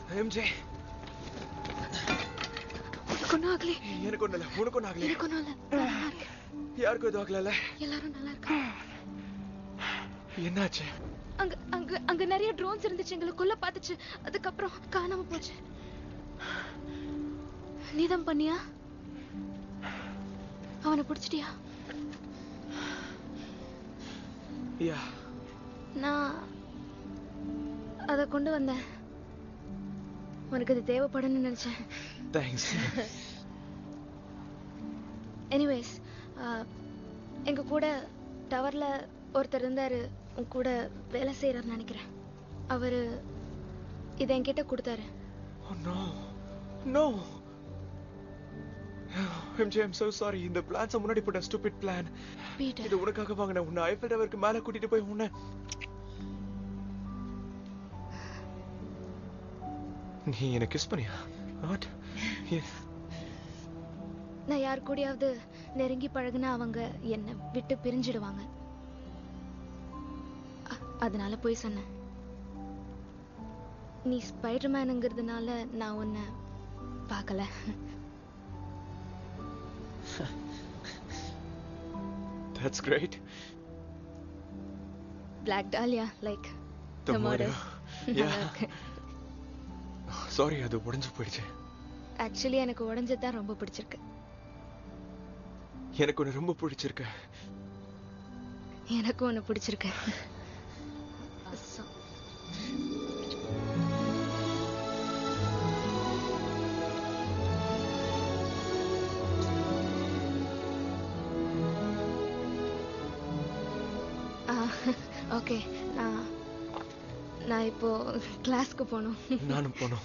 MJ உனக்கு ஒன்றும் ஆகலே எனக்கு ஒண்ணு இல்ல உனக்கு ஒண்ணு ஆகலையா எனக்கு ஒன்றும் இல்லை நான் நல்லா இருக்கேன் யாருக்கும் எதுவும் ஆகல எல்லாரும் நல்லா இருக்காங்க என்னாச்சு அங்க அங்க அங்க நிறைய ட்ரோன்ஸ் இருந்துச்சு எங்களை கொல்ல பார்த்துச்சு அதுக்கப்புறம் காணாம போச்சு நீதான் பண்ணியா அவனை பிடிச்சிட்டியா யா நான் அதை கொண்டு வந்தேன் உனக்கு அது தேவைப்படும்னு நினைச்சேன் தேங்க்ஸ் எனிவேஸ் எங்க கூட டவர்ல ஒருத்தர் இருந்தாரு உன் கூட வேலை செய்யறாருன்னு நினைக்கிறேன் அவரு இதை என்கிட்ட கொடுத்தாரு no no MJ I'm so sorry இந்த பிளான்ஸை முன்னாடி போட்ட ஸ்டூபிட் பிளான் பீட்டர் இது உனக்காக வாங்கின உன்னை ஐஃபில் டவருக்கு மேல கூட்டிட்டு போய் உன்னை நீ என்ன கிஸ் பண்ணியா வாட் நான் யார் கூடயாவது நெருங்கி பழகுனா அவங்க என்னை விட்டு பிரிஞ்சிடுவாங்க அ- அதனால போய் சொன்னேன் நீ ஸ்பைடர்மேனுங்கிறதுனால நான் உன்னை பார்க்கல that's great black Dahlia like The murder. murder. Yeah. Sorry அது உடைஞ்சு போயிடுச்சு ஆக்சுவலி எனக்கு உடஞ்சது தான் ரொம்ப பிடிச்சிருக்கு எனக்கு ஒன்று ரொம்ப பிடிச்சிருக்கு எனக்கும் ஒன்று பிடிச்சிருக்கு So- ஓகே நான் நான் இப்போ கிளாஸ்க்கு போகணும் நானும் போனோம்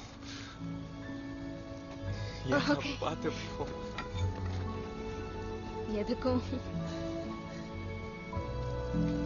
Okay. பார்த்து போ. எதுக்கும்